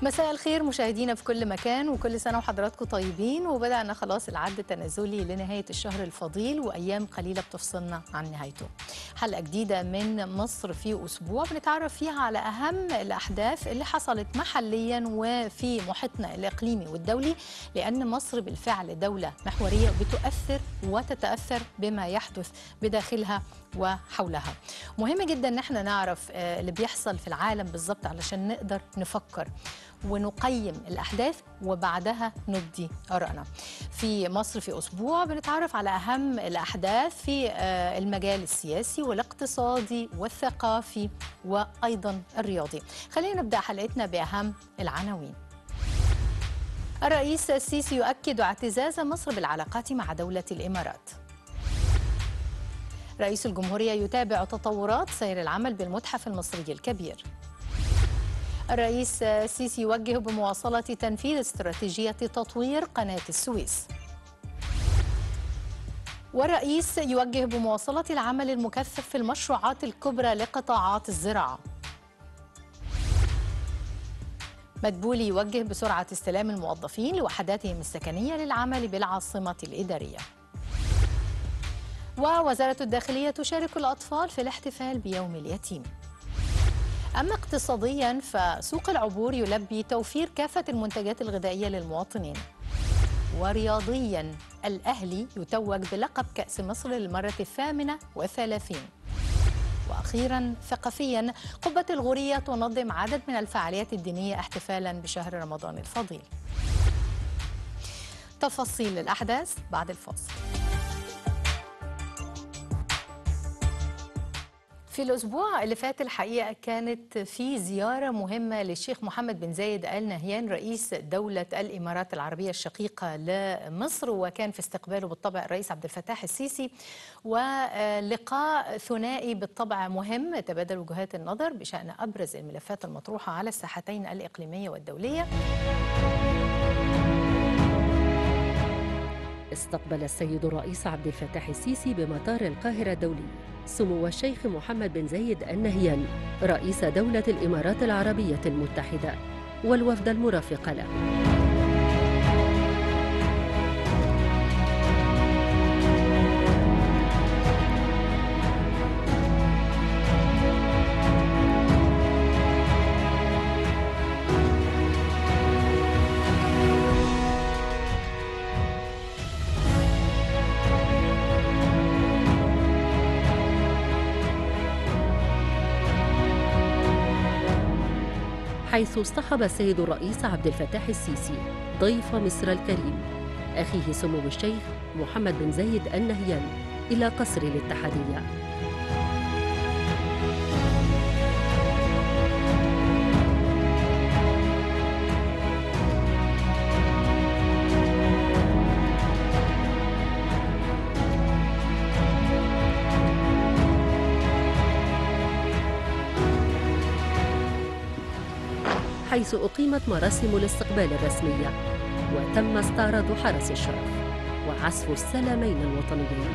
مساء الخير مشاهدينا في كل مكان وكل سنة وحضراتكم طيبين وبدأنا خلاص العد التنازلي لنهاية الشهر الفضيل وأيام قليلة بتفصلنا عن نهايته حلقة جديدة من مصر في أسبوع بنتعرف فيها على أهم الأحداث اللي حصلت محليا وفي محيطنا الإقليمي والدولي لأن مصر بالفعل دولة محورية بتؤثر وتتأثر بما يحدث بداخلها وحولها مهم جدا ان احنا نعرف آه، اللي بيحصل في العالم بالظبط علشان نقدر نفكر ونقيم الأحداث وبعدها نبدي آرائنا في مصر في أسبوع بنتعرف على أهم الأحداث في آه، المجال السياسي والاقتصادي والثقافي وأيضا الرياضي خلينا نبدأ حلقتنا بأهم العناوين الرئيس السيسي يؤكد اعتزاز مصر بالعلاقات مع دولة الإمارات رئيس الجمهورية يتابع تطورات سير العمل بالمتحف المصري الكبير الرئيس السيسي يوجه بمواصلة تنفيذ استراتيجية تطوير قناة السويس والرئيس يوجه بمواصلة العمل المكثف في المشروعات الكبرى لقطاعات الزراعة مدبولي يوجه بسرعة استلام الموظفين لوحداتهم السكنية للعمل بالعاصمة الإدارية ووزارة الداخلية تشارك الأطفال في الاحتفال بيوم اليتيم أما اقتصاديا فسوق العبور يلبي توفير كافة المنتجات الغذائية للمواطنين ورياضيا الأهلي يتوج بلقب كأس مصر للمرة الثامنة والثلاثين وأخيرا ثقافيا قبة الغورية تنظم عدد من الفعاليات الدينية احتفالا بشهر رمضان الفضيل تفاصيل الأحداث بعد الفاصل في الأسبوع اللي فات الحقيقة كانت في زيارة مهمة للشيخ محمد بن زايد آل نهيان رئيس دولة الإمارات العربية الشقيقة لمصر وكان في استقباله بالطبع الرئيس عبد الفتاح السيسي ولقاء ثنائي بالطبع مهم تبادل وجهات النظر بشأن أبرز الملفات المطروحة على الساحتين الإقليمية والدولية استقبل السيد الرئيس عبد الفتاح السيسي بمطار القاهرة الدولي سمو الشيخ محمد بن زايد النهيان رئيس دولة الإمارات العربية المتحدة والوفد المرافق له حيث اصطحب السيد الرئيس عبد الفتاح السيسي ضيف مصر الكريم أخيه سمو الشيخ محمد بن زايد النهيان إلى قصر الاتحادية حيث أقيمت مراسم الاستقبال الرسمية وتم استعراض حرس الشرف وعزف السلامين الوطنيين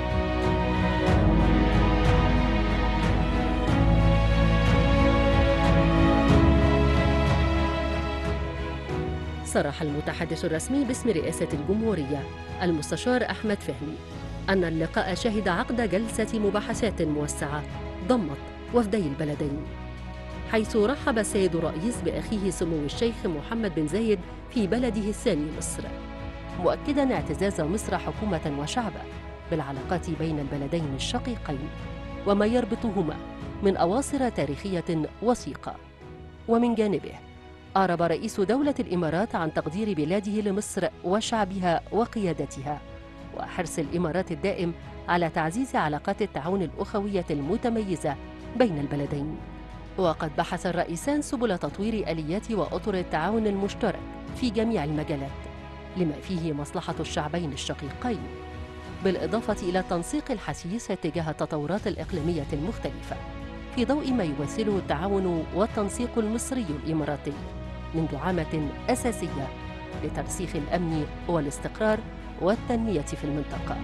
صرح المتحدث الرسمي باسم رئاسة الجمهورية المستشار أحمد فهمي أن اللقاء شهد عقد جلسة مباحثات موسعة ضمت وفدي البلدين حيث رحب السيد الرئيس بأخيه سمو الشيخ محمد بن زايد في بلده الثاني مصر مؤكدا اعتزاز مصر حكومة وشعبا بالعلاقات بين البلدين الشقيقين وما يربطهما من أواصر تاريخية وثيقة ومن جانبه أعرب رئيس دولة الإمارات عن تقدير بلاده لمصر وشعبها وقيادتها وحرص الإمارات الدائم على تعزيز علاقات التعاون الأخوية المتميزة بين البلدين وقد بحث الرئيسان سبل تطوير آليات وأطر التعاون المشترك في جميع المجالات لما فيه مصلحة الشعبين الشقيقين بالإضافة إلى التنسيق الحثيث تجاه التطورات الإقليمية المختلفة في ضوء ما يمثله التعاون والتنسيق المصري الإماراتي منذ عامة أساسية لترسيخ الأمن والاستقرار والتنمية في المنطقة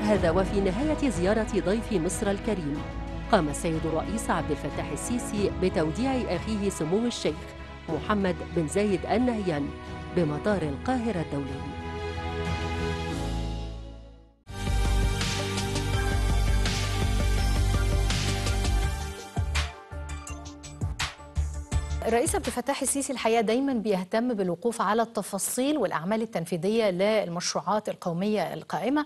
هذا وفي نهاية زيارة ضيف مصر الكريم قام السيد الرئيس عبد الفتاح السيسي بتوديع أخيه سمو الشيخ محمد بن زايد آل نهيان بمطار القاهرة الدولي الرئيس عبد الفتاح السيسي الحقيقه دايما بيهتم بالوقوف على التفاصيل والاعمال التنفيذيه للمشروعات القوميه القائمه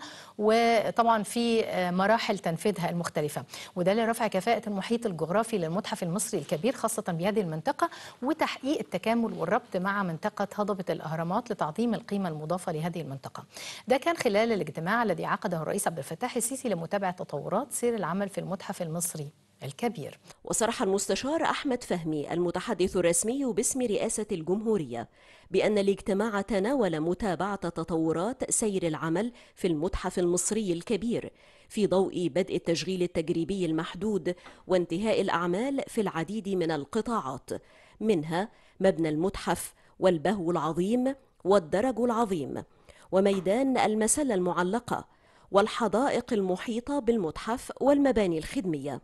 وطبعا في مراحل تنفيذها المختلفه وده لرفع كفاءه المحيط الجغرافي للمتحف المصري الكبير خاصه بهذه المنطقه وتحقيق التكامل والربط مع منطقه هضبه الاهرامات لتعظيم القيمه المضافه لهذه المنطقه. ده كان خلال الاجتماع الذي عقده الرئيس عبد الفتاح السيسي لمتابعه تطورات سير العمل في المتحف المصري الكبير وصرح المستشار أحمد فهمي المتحدث الرسمي باسم رئاسة الجمهورية بأن الاجتماع تناول متابعة تطورات سير العمل في المتحف المصري الكبير في ضوء بدء التشغيل التجريبي المحدود وانتهاء الأعمال في العديد من القطاعات منها مبنى المتحف والبهو العظيم والدرج العظيم وميدان المسلة المعلقة والحدائق المحيطة بالمتحف والمباني الخدميه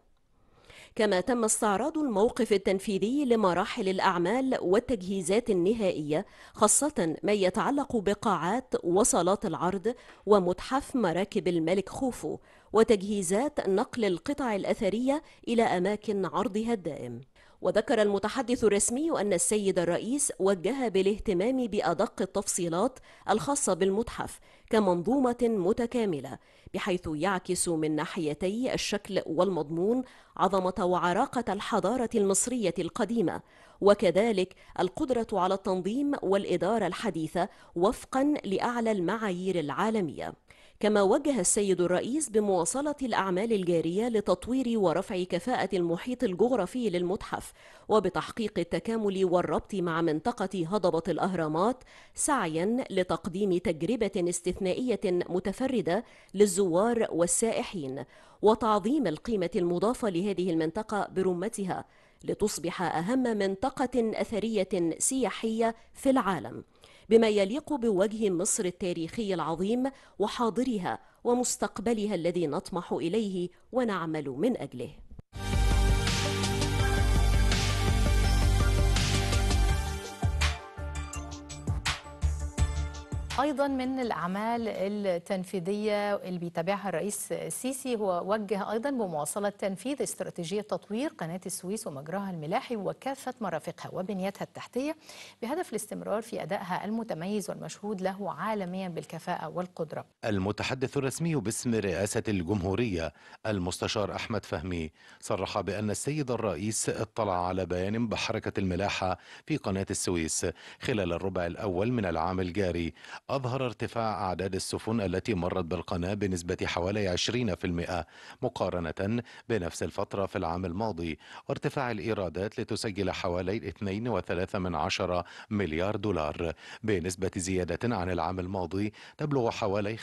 كما تم استعراض الموقف التنفيذي لمراحل الأعمال والتجهيزات النهائية خاصة ما يتعلق بقاعات وصالات العرض ومتحف مراكب الملك خوفو وتجهيزات نقل القطع الأثرية إلى أماكن عرضها الدائم وذكر المتحدث الرسمي أن السيد الرئيس وجه بالاهتمام بأدق التفصيلات الخاصة بالمتحف كمنظومة متكاملة بحيث يعكس من ناحيتي الشكل والمضمون عظمة وعراقة الحضارة المصرية القديمة وكذلك القدرة على التنظيم والإدارة الحديثة وفقا لأعلى المعايير العالمية كما وجه السيد الرئيس بمواصلة الأعمال الجارية لتطوير ورفع كفاءة المحيط الجغرافي للمتحف وبتحقيق التكامل والربط مع منطقة هضبة الأهرامات سعيا لتقديم تجربة استثنائية متفردة للزوار والسائحين وتعظيم القيمة المضافة لهذه المنطقة برمتها لتصبح أهم منطقة أثرية سياحية في العالم بما يليق بوجه مصر التاريخي العظيم وحاضرها ومستقبلها الذي نطمح اليه ونعمل من اجله ايضا من الاعمال التنفيذيه اللي بيتابعها الرئيس السيسي هو وجه ايضا بمواصله تنفيذ استراتيجيه تطوير قناه السويس ومجراها الملاحي وكافه مرافقها وبنيتها التحتيه بهدف الاستمرار في ادائها المتميز والمشهود له عالميا بالكفاءه والقدره. المتحدث الرسمي باسم رئاسه الجمهوريه المستشار احمد فهمي صرح بان السيد الرئيس اطلع على بيان بحركه الملاحه في قناه السويس خلال الربع الاول من العام الجاري أظهر ارتفاع أعداد السفن التي مرت بالقناة بنسبة حوالي 20% مقارنة بنفس الفترة في العام الماضي وارتفاع الإيرادات لتسجل حوالي 2.3 مليار دولار بنسبة زيادة عن العام الماضي تبلغ حوالي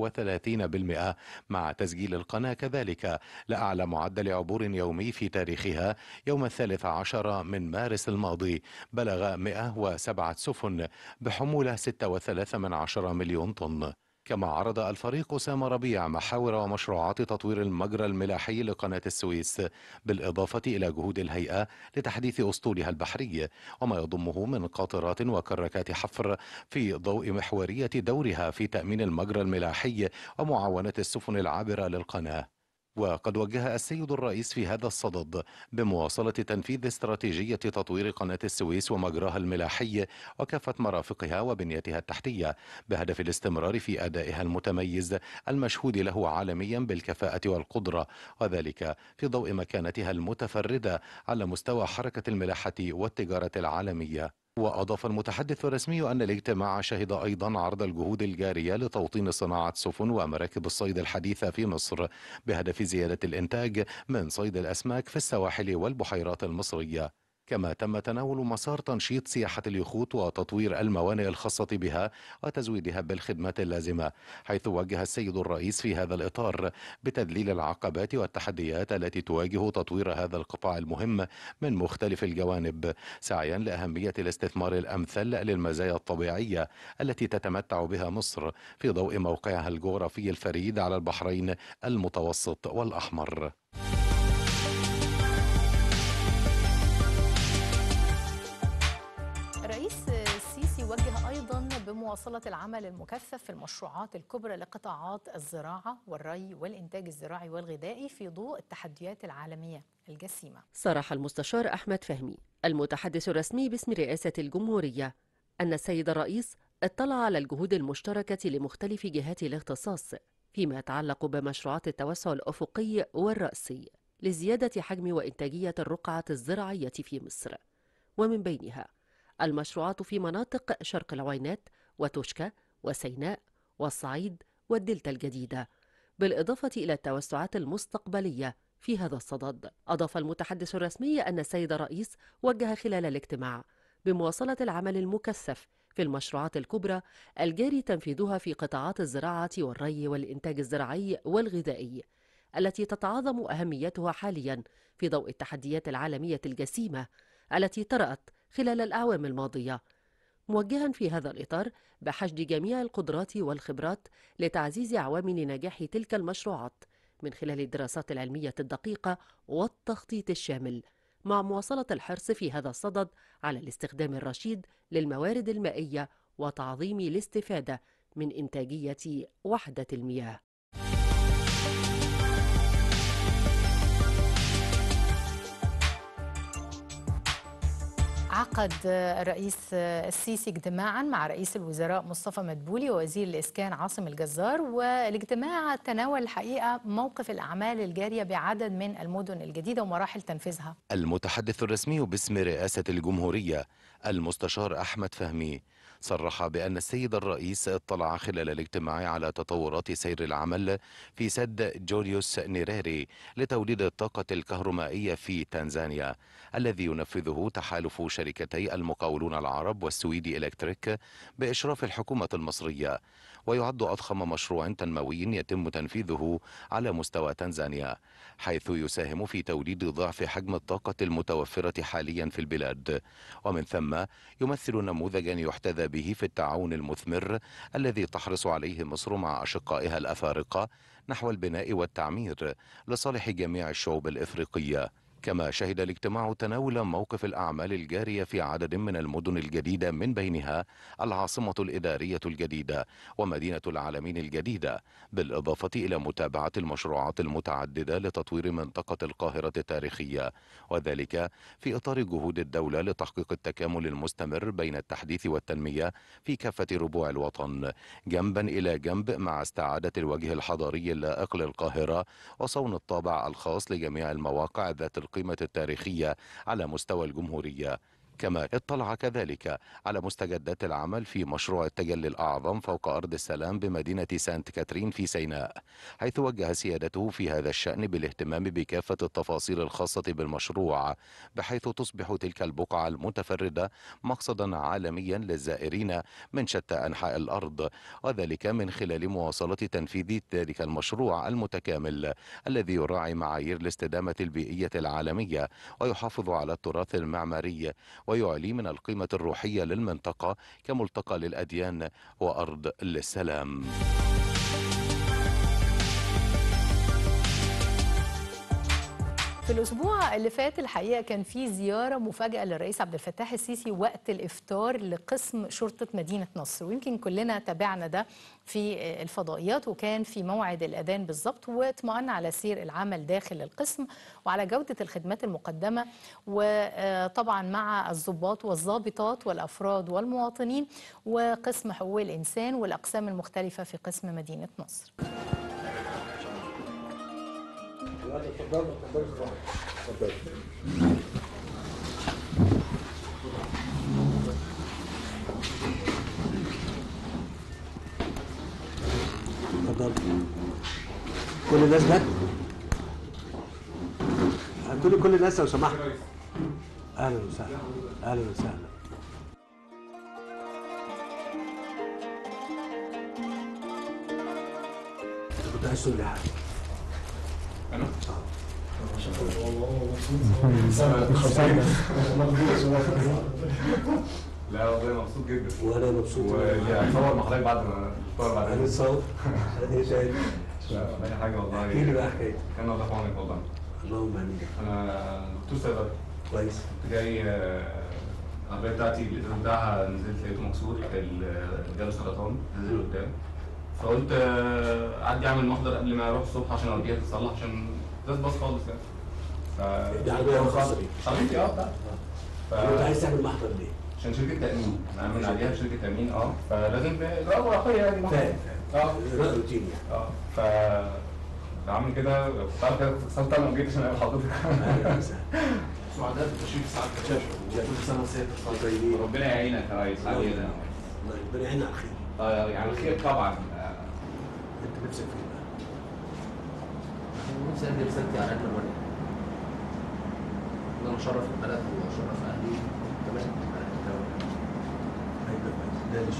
35% مع تسجيل القناة كذلك لأعلى معدل عبور يومي في تاريخها يوم الثالث عشر من مارس الماضي بلغ 107 سفن بحمولة 6.3 من عشر مليون طن كما عرض الفريق أسامة ربيع محاور ومشروعات تطوير المجرى الملاحي لقناة السويس بالإضافة إلى جهود الهيئة لتحديث أسطولها البحري وما يضمه من قاطرات وكركات حفر في ضوء محورية دورها في تأمين المجرى الملاحي ومعاونة السفن العابرة للقناة وقد وجه السيد الرئيس في هذا الصدد بمواصلة تنفيذ استراتيجية تطوير قناة السويس ومجراها الملاحي وكافة مرافقها وبنيتها التحتية بهدف الاستمرار في أدائها المتميز المشهود له عالميا بالكفاءة والقدرة وذلك في ضوء مكانتها المتفردة على مستوى حركة الملاحة والتجارة العالمية وأضاف المتحدث الرسمي أن الاجتماع شهد أيضا عرض الجهود الجارية لتوطين صناعة سفن ومراكب الصيد الحديثة في مصر بهدف زيادة الإنتاج من صيد الأسماك في السواحل والبحيرات المصرية كما تم تناول مسار تنشيط سياحة اليخوت وتطوير الموانئ الخاصة بها وتزويدها بالخدمات اللازمة حيث وجه السيد الرئيس في هذا الإطار بتذليل العقبات والتحديات التي تواجه تطوير هذا القطاع المهم من مختلف الجوانب سعيا لأهمية الاستثمار الأمثل للمزايا الطبيعية التي تتمتع بها مصر في ضوء موقعها الجغرافي الفريد على البحرين المتوسط والأحمر الرئيس السيسي وجه أيضا بمواصلة العمل المكثف في المشروعات الكبرى لقطاعات الزراعة والري والإنتاج الزراعي والغذائي في ضوء التحديات العالمية الجسيمة صرح المستشار أحمد فهمي المتحدث الرسمي باسم رئاسة الجمهورية أن السيد الرئيس اطلع على الجهود المشتركة لمختلف جهات الاختصاص فيما يتعلق بمشروعات التوسع الأفقي والرأسي لزيادة حجم وإنتاجية الرقعة الزراعية في مصر ومن بينها المشروعات في مناطق شرق العوينات وتوشكا وسيناء والصعيد والدلتا الجديدة بالإضافة إلى التوسعات المستقبلية في هذا الصدد أضاف المتحدث الرسمي أن السيد الرئيس وجه خلال الاجتماع بمواصلة العمل المكثف في المشروعات الكبرى الجاري تنفيذها في قطاعات الزراعة والري والإنتاج الزراعي والغذائي التي تتعاظم أهميتها حاليا في ضوء التحديات العالمية الجسيمة التي طرأت خلال الأعوام الماضية موجها في هذا الإطار بحشد جميع القدرات والخبرات لتعزيز عوامل نجاح تلك المشروعات من خلال الدراسات العلمية الدقيقة والتخطيط الشامل مع مواصلة الحرص في هذا الصدد على الاستخدام الرشيد للموارد المائية وتعظيم الاستفادة من إنتاجية وحدة المياه عقد الرئيس السيسي اجتماعا مع رئيس الوزراء مصطفى مدبولي ووزير الإسكان عاصم الجزار والاجتماع تناول الحقيقة موقف الأعمال الجارية بعدد من المدن الجديدة ومراحل تنفيذها المتحدث الرسمي باسم رئاسة الجمهورية المستشار أحمد فهمي صرح بأن السيد الرئيس اطلع خلال الاجتماع على تطورات سير العمل في سد جوليوس نيريري لتوليد الطاقة الكهرومائية في تنزانيا الذي ينفذه تحالف شركتي المقاولون العرب والسويدي إلكتريك بإشراف الحكومة المصرية ويعد أضخم مشروع تنموي يتم تنفيذه على مستوى تنزانيا حيث يساهم في توليد ضعف حجم الطاقة المتوفرة حاليا في البلاد ومن ثم يمثل نموذجا يحتذى به في التعاون المثمر الذي تحرص عليه مصر مع أشقائها الأفارقة نحو البناء والتعمير لصالح جميع الشعوب الإفريقية كما شهد الاجتماع تناول موقف الأعمال الجارية في عدد من المدن الجديدة من بينها العاصمة الإدارية الجديدة ومدينة العالمين الجديدة بالإضافة إلى متابعة المشروعات المتعددة لتطوير منطقة القاهرة التاريخية وذلك في إطار جهود الدولة لتحقيق التكامل المستمر بين التحديث والتنمية في كافة ربوع الوطن جنبا إلى جنب مع استعادة الوجه الحضاري اللائق للقاهرة وصون الطابع الخاص لجميع المواقع ذات القيمة التاريخية على مستوى الجمهورية كما اطلع كذلك على مستجدات العمل في مشروع التجلي الأعظم فوق أرض السلام بمدينة سانت كاترين في سيناء حيث وجه سيادته في هذا الشأن بالاهتمام بكافة التفاصيل الخاصة بالمشروع بحيث تصبح تلك البقعة المتفردة مقصدا عالميا للزائرين من شتى أنحاء الأرض وذلك من خلال مواصلة تنفيذ ذلك المشروع المتكامل الذي يراعي معايير الاستدامة البيئية العالمية ويحافظ على التراث المعماري ويعلي من القيمة الروحية للمنطقة كملتقى للأديان وأرض للسلام في الأسبوع اللي فات الحقيقة كان في زيارة مفاجأة للرئيس عبد الفتاح السيسي وقت الإفطار لقسم شرطة مدينة نصر ويمكن كلنا تابعنا ده في الفضائيات وكان في موعد الأذان بالظبط واطمأن على سير العمل داخل القسم وعلى جودة الخدمات المقدمة وطبعا مع الضباط والضابطات والأفراد والمواطنين وقسم حقوق الإنسان والأقسام المختلفة في قسم مدينة نصر اتفضل كل الناس جت هاتوا لي كل الناس لو سمحت اهلا وسهلا اهلا وسهلا كنت عايز تقول لي حاجه لا والله مبسوط جدا وانا مبسوط وهصور مع حضرتك بعد ما نصور بعد انا اتصور ايه شايف لا اي حاجه والله احكي لي بقى حكايتك كان الله في عونك والله اللهم امين انا دكتور صيدله كويس كنت جاي آه، العربيه بتاعتي الازاز بتاعها نزلت لقيته مكسور ال- جاله سرطان نزل قدام فقلت آه، اعدي اعمل محضر قبل ما اروح الصبح عشان اوديها تتصلح عشان ازاز باظ خالص يعني ف دي عربية خاصة بيك. عربيتي اه بتاعتي ف- كنت عايز تعمل محضر ليه؟ عشان شركه تامين عامل عليها شركه تامين اه فلازم اجراء ورقيه يعني محضر. فاهم اه فاهم روتين يعني اه ف بعمل كده بعد كده اتصلت انا وجيت عشان اقابل حضرتك اهلا وسهلا سعداء بتشريف سعادة الشاشة كل سنة وسيادة طيبين ربنا يعينك يا ريس علينا الله ربنا يعيننا على الخير اه يعني خير طبعا انت نفسك فين بقى؟ نفسي ادي رسالتي على اجل وجه ان انا اشرف البلد واشرف اهلي تمام على أكمل وجه. هيبقى كويس ده ليش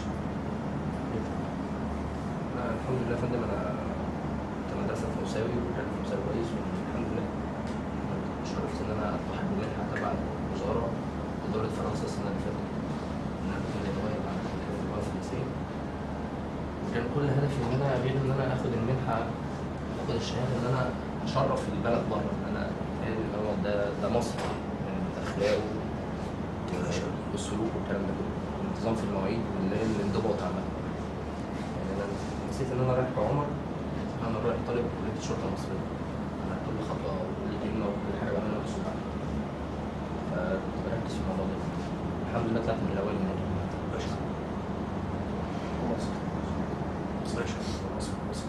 أنا الحمد لله يا فندم انا كنت مدرسه في فرنساوي وكان فرنساوي كويس والحمد لله شرفت ان انا التحق بمنحه تبع الوزاره اداره فرنسا السنه اللي فاتت ان انا كنت ناوي على كليه اللغه الفرنسيه وكان كل هدفي ان انا غير ان انا اخد المنحه اخد الشهاده ان انا اشرف البلد بره ان انا قال ان هو ده ده مصر يعني اخلاقه والسلوك والكلام ده كله الانتظام في المواعيد واللي هي الانضباط عامه يعني انا نسيت ان انا رايح كعمر انا رايح طالب كليه الشرطه المصريه انا كل خطوه وكل كلمه وكل حاجه بعملها بصوت عالي فكنت بركز في الموضوع ده الحمد لله طلعت من الاوائل هناك ما شاء الله ما شاء الله مصر مصر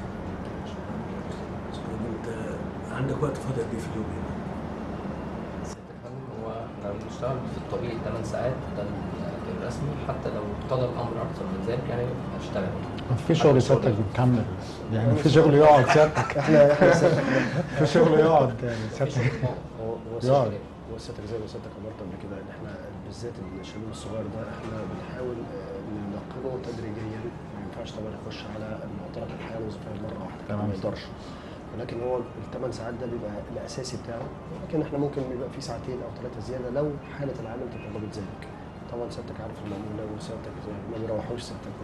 انت عندك وقت فاضي قد ايه في اليوم هنا؟ سيادة الفندم هو احنا بنشتغل في الطبيعي 8 ساعات ده ال- الرسمي حتى لو اقتضى الامر اكثر من ذلك يعني هشتغل في شغل سيادتك بنكمل يعني في شغل يقعد سيادتك احنا احنا في شغل يقعد يعني سيادتك هو هو يقعد. سيادتك هو سيادتك زي ما سيادتك امرت قبل كده ان احنا بالذات الشباب الصغير ده احنا بنحاول آه، ننقله تدريجيا ما ينفعش طبعا يخش على معطيات الحياه الوظيفيه مره واحده تمام. ما يقدرش ولكن هو الثمان ساعات ده بيبقى الاساسي بتاعه ولكن احنا ممكن بيبقى في ساعتين او ثلاثه زياده لو حاله العمل تطلبت ذلك طبعا سيادتك عارف المأمون ده وسيادتك يعني ما بيروحوش سيادتك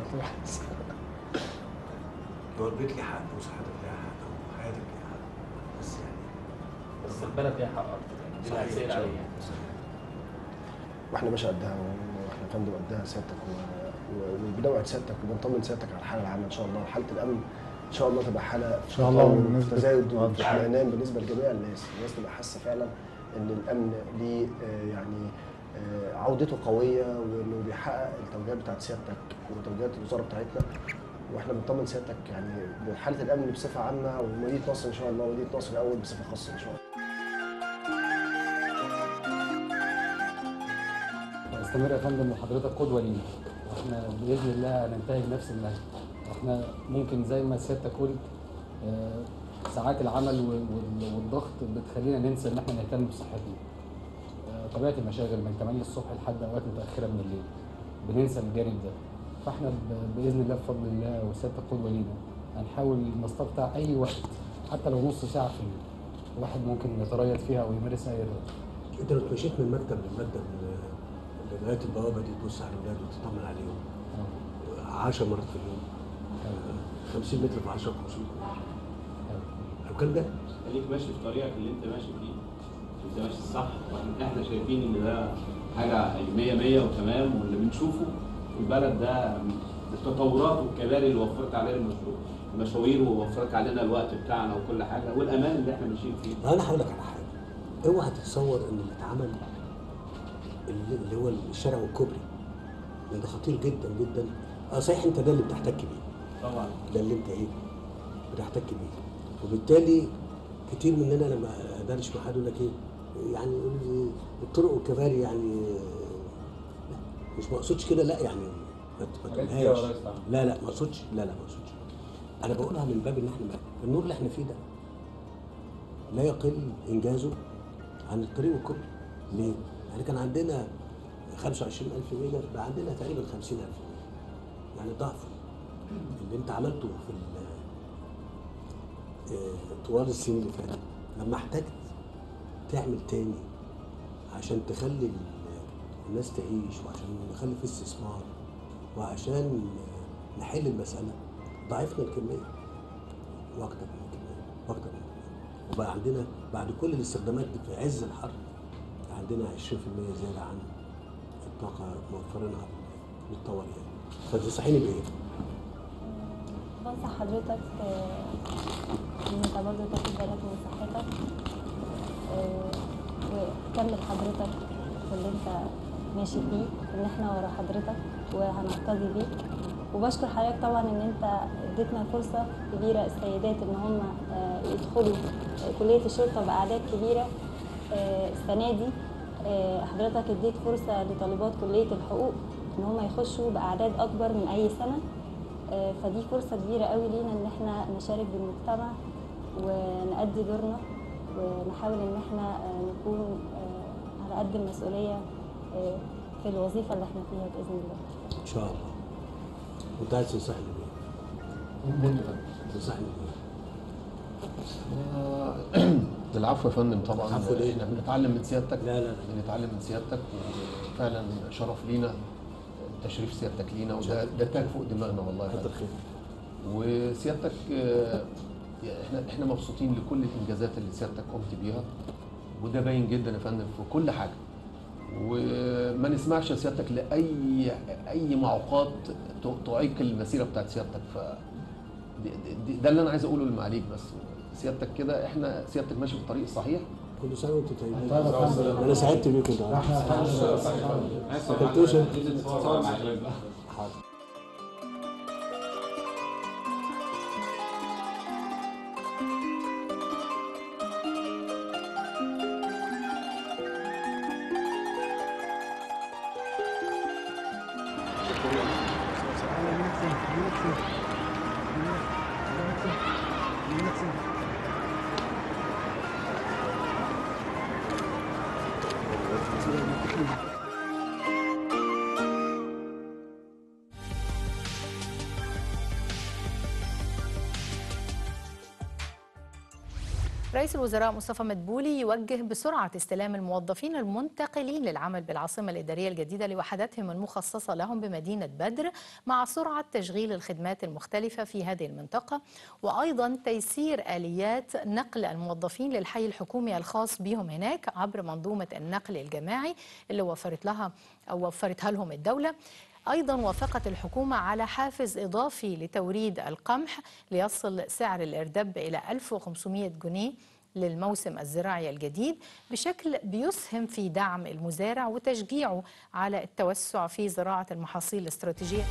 هو البيت ليه حق وصحتك ليها حق وحياتك ليها حق بس يعني بس البلد ليها حق اكتر يعني دي اللي هتسال عليها واحنا ماشي قدها واحنا فندم قدها سيادتك و- و- وبنوعد سيادتك وبنطمن سيادتك على الحاله العامه ان شاء الله حاله الامن ان شاء الله تبقى حاله إن شاء الله تطور بالنسبة- وتزايد آه، إن شاء الله. واطمئنان بالنسبه لجميع الناس الناس تبقى حاسه فعلا ان الامن ليه آه، يعني آه، عودته قويه وانه بيحقق التوجيهات بتاعت سيادتك وتوجيهات الوزاره بتاعتنا واحنا بنطمن سيادتك يعني بحاله الامن بصفه عامه ومدينه نصر ان شاء الله ومدينه نصر الاول بصفه خاصه ان شاء الله استمر يا فندم وحضرتك قدوه لينا واحنا باذن الله هننتهي بنفس النهج واحنا ممكن زي ما سيادتك قلت آه، ساعات العمل وال- وال- والضغط بتخلينا ننسى ان احنا نهتم بصحتنا آه، طبيعه المشاغل من 8 الصبح لحد اوقات متاخره من الليل بننسى الجانب ده فاحنا ب- باذن الله بفضل الله وسيادتك قدوه لينا هنحاول نستقطع اي وقت حتى لو نص ساعه في اليوم الواحد ممكن يتريض فيها ويمارس اي رياضه انت لو اتمشيت من مكتب لمكتب ل- لغايه البوابه دي تبص على الاولاد وتطمن عليهم 10 مرات في اليوم آه، 50 متر في 10 500 متر لو كان ده خليك ماشي في طريقك اللي انت ماشي فيه انت ماشي الصح واحنا احنا شايفين ان ده حاجه 100 100 وتمام واللي بنشوفه في البلد ده التطورات والكباري اللي وفرت علينا المشروع المشاوير ووفرت علينا الوقت بتاعنا وكل حاجه والامان اللي احنا ماشيين فيه انا هقول لك على حاجه اوعى تتصور ان اللي اتعمل اللي اللي هو الشارع والكوبري لان ده خطير جدا جدا اه صحيح انت ده اللي بتحتك بيه طبعا ده اللي انت ايه بتحتك بيه وبالتالي كتير مننا لما ادردش مع حد يقول لك ايه يعني يقول لي الطرق والكباري يعني لا مش ما اقصدش كده لا يعني ما ت- ما حاجات كتير تقولهاش يا ريس طبعا. لا لا ما اقصدش لا لا ما اقصدش انا بقولها من باب ان احنا النور اللي احنا فيه ده لا يقل انجازه عن الطريق والكوبري ليه؟ يعني كان عندنا 25000 ميجا بقى عندنا تقريبا 50000 ميجا يعني ضعف اللي انت عملته في ال- آه، طوال السنين اللي فاتت لما احتجت تعمل تاني عشان تخلي ال- الناس تعيش وعشان نخلي في استثمار وعشان آه، نحل المسألة ضاعفنا الكمية واكتر من الكمية واكتر من الكمية وبقى عندنا بعد كل الاستخدامات دي في عز الحر عندنا 20% زيادة عن الطاقة موفرينها للطوارئ فتنصحيني بإيه؟ بنصح حضرتك آه، ان انت برضه تاخد بالك من صحتك آه، وكمل حضرتك في اللي انت ماشي فيه ان احنا ورا حضرتك وهنقتدي بيك وبشكر حضرتك طبعا ان انت اديتنا فرصه كبيره السيدات ان هم آه، يدخلوا آه، كليه الشرطه باعداد كبيره آه، السنه دي آه، حضرتك اديت فرصه لطالبات كليه الحقوق ان هم يخشوا باعداد اكبر من اي سنه آه، فدي فرصة كبيرة قوي لينا ان احنا نشارك بالمجتمع ونأدي دورنا ونحاول ان احنا آه، نكون آه، على قد المسؤولية آه، في الوظيفة اللي احنا فيها بإذن الله إن شاء الله وأنت عايز تنصحني بإيه؟ تنصحني بإيه؟ العفو يا فندم طبعا العفو ليه؟ احنا بنتعلم من سيادتك لا لا لا بنتعلم من سيادتك وفعلا شرف لينا تشريف سيادتك لينا وده ده تاج فوق دماغنا والله يا كتر فندم خير وسيادتك آه، احنا احنا مبسوطين لكل الانجازات اللي سيادتك قمت بيها وده باين جدا يا فندم في كل حاجه وما نسمعش سيادتك لاي اي معوقات ت- تعيق المسيره بتاعت سيادتك ف دي- دي- ده اللي انا عايز اقوله للمعاليك بس سيادتك كده احنا سيادتك ماشي في الطريق الصحيح كل سنة وأنتم طيبين طيب يا فندم. أنا سعدت بيكم النهاردة ما كنتوش حاضر رئيس الوزراء مصطفى مدبولي يوجه بسرعة استلام الموظفين المنتقلين للعمل بالعاصمة الإدارية الجديدة لوحداتهم المخصصة لهم بمدينة بدر مع سرعة تشغيل الخدمات المختلفة في هذه المنطقة وأيضا تيسير آليات نقل الموظفين للحي الحكومي الخاص بهم هناك عبر منظومة النقل الجماعي اللي وفرت لها أو وفرتها لهم الدولة أيضا وافقت الحكومة على حافز إضافي لتوريد القمح ليصل سعر الإردب إلى 1500 جنيه للموسم الزراعي الجديد بشكل بيسهم في دعم المزارع وتشجيعه على التوسع في زراعة المحاصيل الاستراتيجية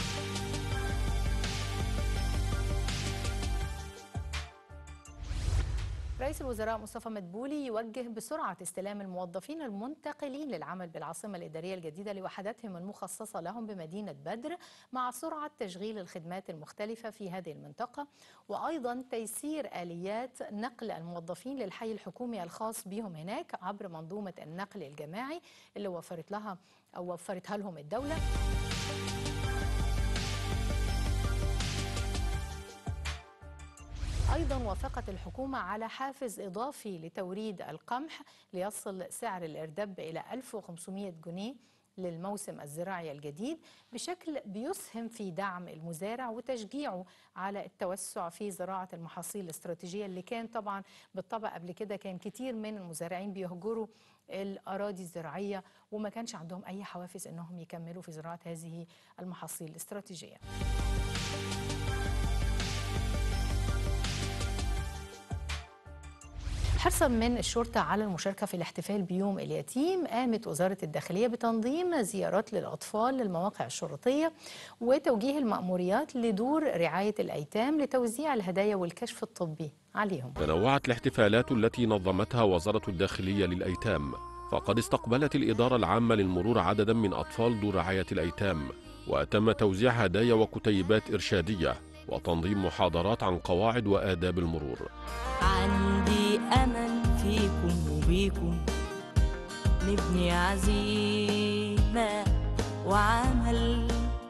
رئيس الوزراء مصطفى مدبولي يوجه بسرعة استلام الموظفين المنتقلين للعمل بالعاصمة الإدارية الجديدة لوحداتهم المخصصة لهم بمدينة بدر مع سرعة تشغيل الخدمات المختلفة في هذه المنطقة وأيضا تيسير آليات نقل الموظفين للحي الحكومي الخاص بهم هناك عبر منظومة النقل الجماعي اللي وفرت لها أو وفرتها لهم الدولة أيضا وافقت الحكومة على حافز إضافي لتوريد القمح ليصل سعر الإردب إلى 1500 جنيه للموسم الزراعي الجديد بشكل بيسهم في دعم المزارع وتشجيعه على التوسع في زراعة المحاصيل الاستراتيجية اللي كان طبعا بالطبع قبل كده كان كتير من المزارعين بيهجروا الأراضي الزراعية وما كانش عندهم أي حوافز أنهم يكملوا في زراعة هذه المحاصيل الاستراتيجية حرصا من الشرطة على المشاركة في الاحتفال بيوم اليتيم قامت وزارة الداخلية بتنظيم زيارات للأطفال للمواقع الشرطية وتوجيه المأموريات لدور رعاية الأيتام لتوزيع الهدايا والكشف الطبي عليهم تنوعت الاحتفالات التي نظمتها وزارة الداخلية للأيتام فقد استقبلت الإدارة العامة للمرور عددا من أطفال دور رعاية الأيتام وتم توزيع هدايا وكتيبات إرشادية وتنظيم محاضرات عن قواعد وآداب المرور عندي أمل فيكم وبيكم نبني عزيمة وعمل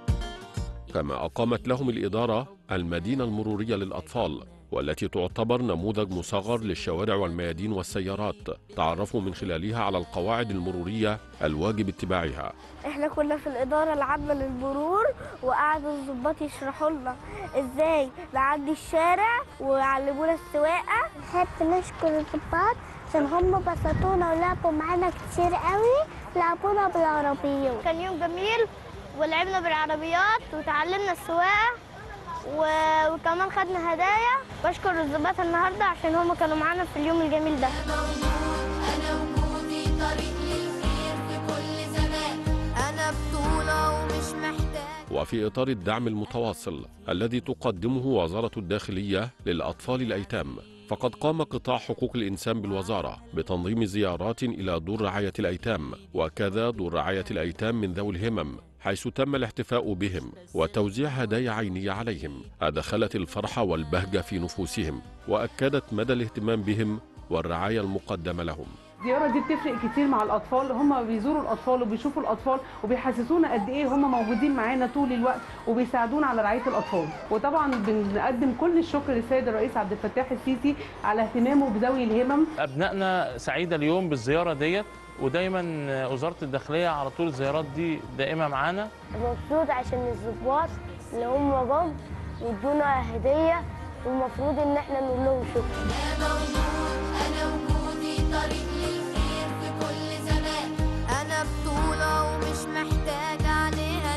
كما أقامت لهم الإدارة المدينة المرورية للأطفال والتي تعتبر نموذج مصغر للشوارع والميادين والسيارات تعرفوا من خلالها على القواعد المرورية الواجب اتباعها احنا كنا في الإدارة العامة للمرور وقعدوا الضباط يشرحوا لنا ازاي نعدي الشارع ويعلمونا السواقة نحب نشكر الضباط عشان هم بسطونا ولعبوا معانا كتير قوي لعبونا بالعربيات كان يوم جميل ولعبنا بالعربيات وتعلمنا السواقة و- وكمان خدنا هدايا بشكر الضباط النهارده عشان هم كانوا معانا في اليوم الجميل ده أنا وجودي طريق للخير في كل زمان أنا بطولة ومش محتاج وفي إطار الدعم المتواصل الذي تقدمه وزارة الداخلية للأطفال الأيتام فقد قام قطاع حقوق الإنسان بالوزارة بتنظيم زيارات إلى دور رعاية الأيتام وكذا دور رعاية الأيتام من ذوي الهمم حيث تم الاحتفاء بهم وتوزيع هدايا عينية عليهم أدخلت الفرح والبهجة في نفوسهم وأكدت مدى الاهتمام بهم والرعاية المقدمة لهم الزياره دي بتفرق كتير مع الاطفال هم بيزوروا الاطفال وبيشوفوا الاطفال وبيحسسونا قد ايه هم موجودين معانا طول الوقت وبيساعدونا على رعايه الاطفال وطبعا بنقدم كل الشكر للسيد الرئيس عبد الفتاح السيسي على اهتمامه بذوي الهمم أبنائنا سعيدة اليوم بالزيارة ديت ودايما وزارة الداخلية على طول الزيارات دي دائمة معانا مبسوط عشان الضباط اللي هم جم وادونا هديه والمفروض ان احنا نقول لهم شكرا أنا وجودي طريق للخير في كل زمان أنا بطولة ومش محتاج عليها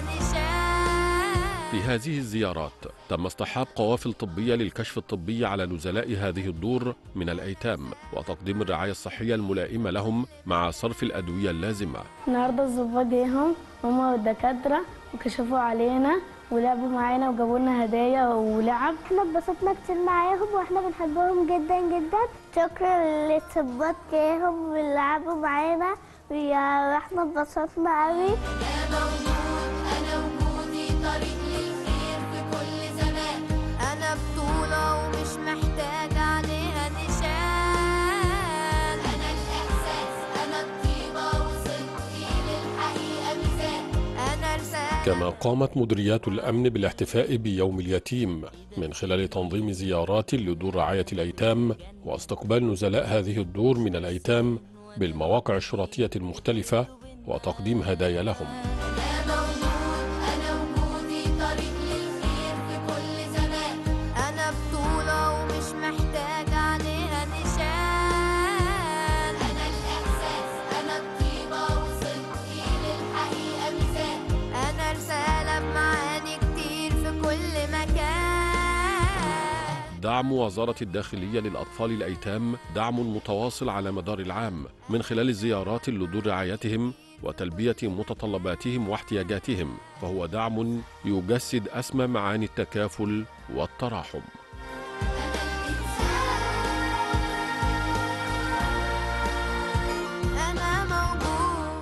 نشان في هذه الزيارات تم اصطحاب قوافل طبية للكشف الطبي على نزلاء هذه الدور من الأيتام وتقديم الرعاية الصحية الملائمة لهم مع صرف الأدوية اللازمة النهارده الضباط جيهم هما والدكاتره وكشفوا علينا ولعبوا معانا وجابوا لنا هدايا ولعب احنا اتبسطنا كتير معاهم واحنا بنحبهم جدا جدا شكرا للضباط جاهم ولعبوا معانا واحنا اتبسطنا قوي أنا وجودي طريق للخير في كل زمان أنا بطولة ومش محتاج عليها نشان أنا الإحساس أنا الطيبة وصدقي للحقيقة ميزان أنا رسالة كما قامت مديريات الأمن بالاحتفاء بيوم اليتيم من خلال تنظيم زيارات لدور رعاية الأيتام واستقبال نزلاء هذه الدور من الأيتام بالمواقع الشرطية المختلفة وتقديم هدايا لهم أنا وجودي طريق للخير في كل زمان أنا بطولة ومش محتاج عليها نشان أنا الإحساس أنا الطيبة وصدقي للحقيقة ميزان أنا رسالة بمعاني كتير في كل مكان دعم وزارة الداخلية للأطفال الأيتام دعم متواصل على مدار العام من خلال الزيارات لدور رعايتهم وتلبية متطلباتهم واحتياجاتهم فهو دعم يجسد أسمى معاني التكافل والتراحم أنا موجود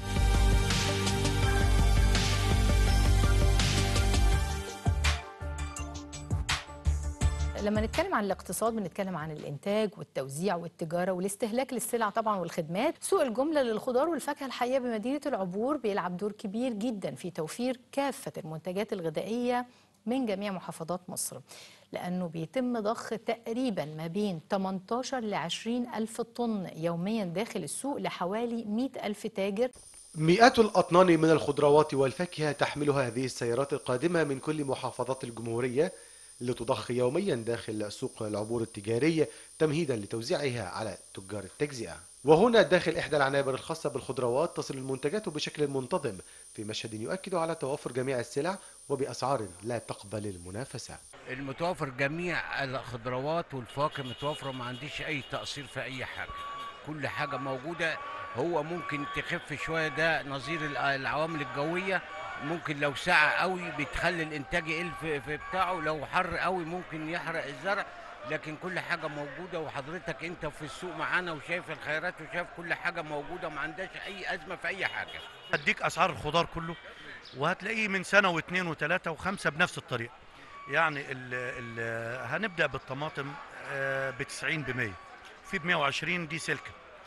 لما نتكلم عن الاقتصاد بنتكلم عن الانتاج والتوزيع والتجاره والاستهلاك للسلع طبعا والخدمات سوق الجمله للخضار والفاكهه الحقيقه بمدينه العبور بيلعب دور كبير جدا في توفير كافه المنتجات الغذائيه من جميع محافظات مصر لأنه بيتم ضخ تقريبا ما بين 18 ل 20 ألف طن يوميا داخل السوق لحوالي 100 ألف تاجر مئات الأطنان من الخضروات والفاكهة تحملها هذه السيارات القادمة من كل محافظات الجمهورية لتضخ يوميا داخل سوق العبور التجاري تمهيدا لتوزيعها على تجار التجزئة وهنا داخل إحدى العنابر الخاصة بالخضروات تصل المنتجات بشكل منتظم في مشهد يؤكد على توافر جميع السلع وبأسعار لا تقبل المنافسة المتوفر جميع الخضروات والفواكه متوفرة ما عنديش أي تقصير في أي حاجة كل حاجة موجودة هو ممكن تخف شوية ده نظير الع- العوامل الجوية ممكن لو ساعة قوي بتخلي الإنتاج يقل في, في بتاعه لو حر قوي ممكن يحرق الزرع لكن كل حاجة موجودة وحضرتك أنت في السوق معانا وشايف الخيرات وشايف كل حاجة موجودة ما عندهاش أي أزمة في أي حاجة هديك اسعار الخضار كله وهتلاقيه من سنه واثنين وثلاثه وخمسه بنفس الطريقه يعني ال ال هنبدا بالطماطم ب 90 ب 100 في ب 120 دي سلكه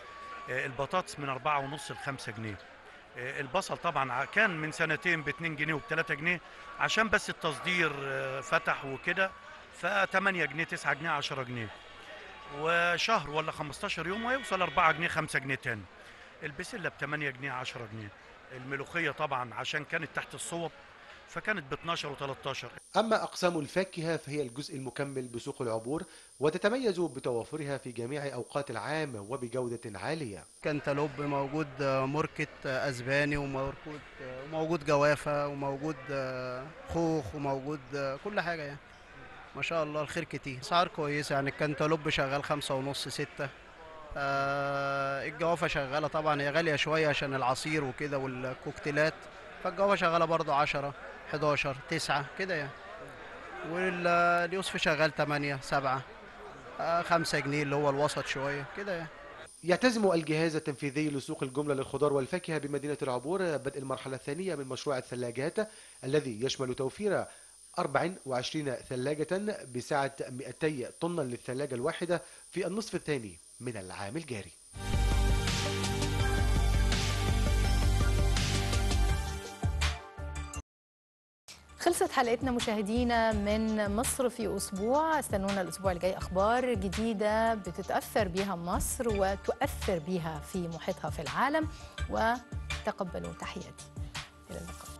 آه، البطاطس من أربعة ونص لخمسة جنيه آه، البصل طبعا ع- كان من سنتين ب 2 جنيه وب 3 جنيه عشان بس التصدير آه، فتح وكده ف 8 جنيه 9 جنيه 10 جنيه وشهر ولا 15 يوم ويوصل 4 جنيه 5 جنيه تاني البسله ب 8 جنيه 10 جنيه الملوخيه طبعا عشان كانت تحت الصوب فكانت ب 12 و13 أما أقسام الفاكهة فهي الجزء المكمل بسوق العبور وتتميز بتوافرها في جميع أوقات العام وبجودة عالية كانتالوب موجود آه، موركت آه، اسباني وموجود آه، وموجود جوافه وموجود آه، خوخ وموجود آه، كل حاجه يعني ما شاء الله الخير كتير اسعار كويسه يعني الكانتالوب شغال خمسة ونص ستة آه، الجوافه شغاله طبعا هي غاليه شويه عشان العصير وكده والكوكتيلات فالجوافه شغاله برضو 10 11 9 كده يعني واليوسف شغال 8 7 5 جنيه اللي هو الوسط شويه كده يعني يعتزم الجهاز التنفيذي لسوق الجملة للخضار والفاكهة بمدينة العبور بدء المرحلة الثانية من مشروع الثلاجات الذي يشمل توفير 24 ثلاجة بسعة 200 طن للثلاجة الواحدة في النصف الثاني من العام الجاري خلصت حلقتنا مشاهدينا من مصر في أسبوع استنونا الأسبوع الجاي أخبار جديدة بتتأثر بها مصر وتؤثر بها في محيطها في العالم وتقبلوا تحياتي إلى اللقاء